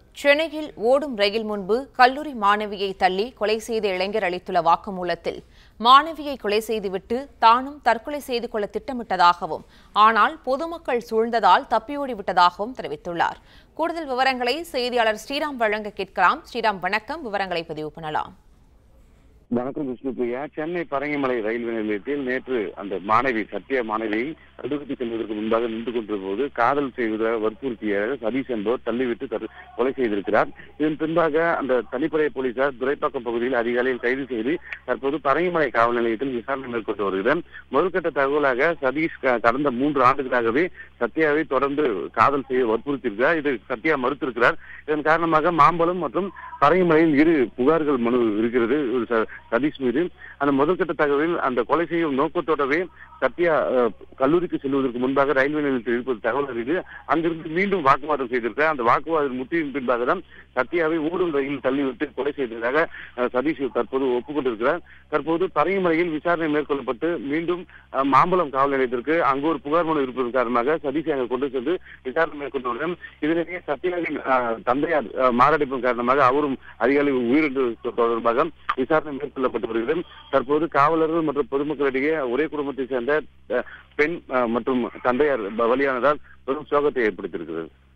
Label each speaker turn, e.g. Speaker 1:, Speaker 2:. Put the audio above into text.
Speaker 1: சென்னையில் ஓடும் ரயில் முன்பு கல்லூரி மாணவியை தள்ளி கொலை செய்த இளைஞர் அளித்துள்ள வாக்குமூலத்தில் மாணவியை கொலை செய்துவிட்டு தானும் தற்கொலை செய்து கொள்ள திட்டமிட்டதாகவும் ஆனால் பொதுமக்கள் சூழ்ந்ததால் தப்பியோடிவிட்டதாகவும் தெரிவித்துள்ளார் கூடுதல் விவரங்களை செய்தியாளர் ஸ்ரீராம் வழங்க கேட்கலாம் ஸ்ரீராம் வணக்கம் விவரங்களை பதிவு பண்ணலாம்
Speaker 2: வணக்கம் விஷ்ணு பிரியா சென்னை பரங்கிமலை ரயில்வே நிலையத்தில் நேற்று அந்த மாணவி சத்யா மாணவியை கல்லூரிக்கு செல்வதற்கு முன்பாக நின்று கொண்டிருந்த போது காதல் செய்வதாக வற்புறுத்திய சதீஷ் என்பவர் தள்ளிவிட்டு தரு- கொலை செய்திருக்கிறார் இதன் பின்பாக அந்த தனிப்படை போலீசார் துரைப்பாக்கம் பகுதியில் அதிகாலையில் கைது செய்து தற்போது பரங்கிமலை காவல் நிலையத்தில் விசாரணை மேற்கொண்டு வருகிறார் முதற்கட்ட தகவலாக சதீஷ் க- கடந்த மூன்று ஆண்டுகளாகவே சத்யாவை தொடர்ந்து காதல் செய்ய வற்புறுத்தியிருக்கிறார் இது சத்யா மறுத்திருக்கிறார் இதன் காரணமாக மாம்பலம் மற்றும் பரங்கிமலையில் இரு புகார்கள் மனு இருக்கிறது ஒரு ச- சதீஷ் மீது அந்த முதற்கட்ட தகவலில் அந்த கொலை செய்யும் நோக்கத்தோடவே சத்யா அஹ், கல்லூரிக்கு செல்வதற்கு முன்பாக ரயில்வே நிலையத்தில் இருப்பது தகவல் அறிந்து அங்கிருந்து மீண்டும் வாக்குவாதம் செய்திருக்கிறார் அந்த வாக்குவாதம் முற்றியின் பின்பாக தான் சத்யாவை ஓடும் ரயில் தள்ளிவிட்டு கொலை செய்ததாக அஹ், சதீஷ் தற்போது ஒப்புக்கொண்டிருக்கிறார் தற்போது பரங்கிமலையில் விசாரணை மேற்கொள்ளப்பட்டு மீண்டும் அஹ், மாம்பலம் காவல் நிலையத்திற்கு அங்கு ஒரு புகார் மனு இருப்பதன் காரணமாக சதீஷை அங்கு கொண்டு சென்று விசாரணை மேற்கொண்டு வருகிறோம் இதனிடையே சத்யாவின் அஹ், தந்தையார் அஹ், மாரடைப்பின் காரணமாக அவரும் அதிகாலை உயிரிழந்து தொடர்பாக விசாரணை மேற்கொள்ளப்பட்டு வருகிறது தற்போது காவலர்கள் மற்றும் பொதுமக்களிடையே ஒரே குடும்பத்தை சேர்ந்த அஹ், பெண் அஹ், மற்றும் தந்தையார் பலியானதால் பெரும் சோகத்தை ஏற்படுத்தியிருக்கிறது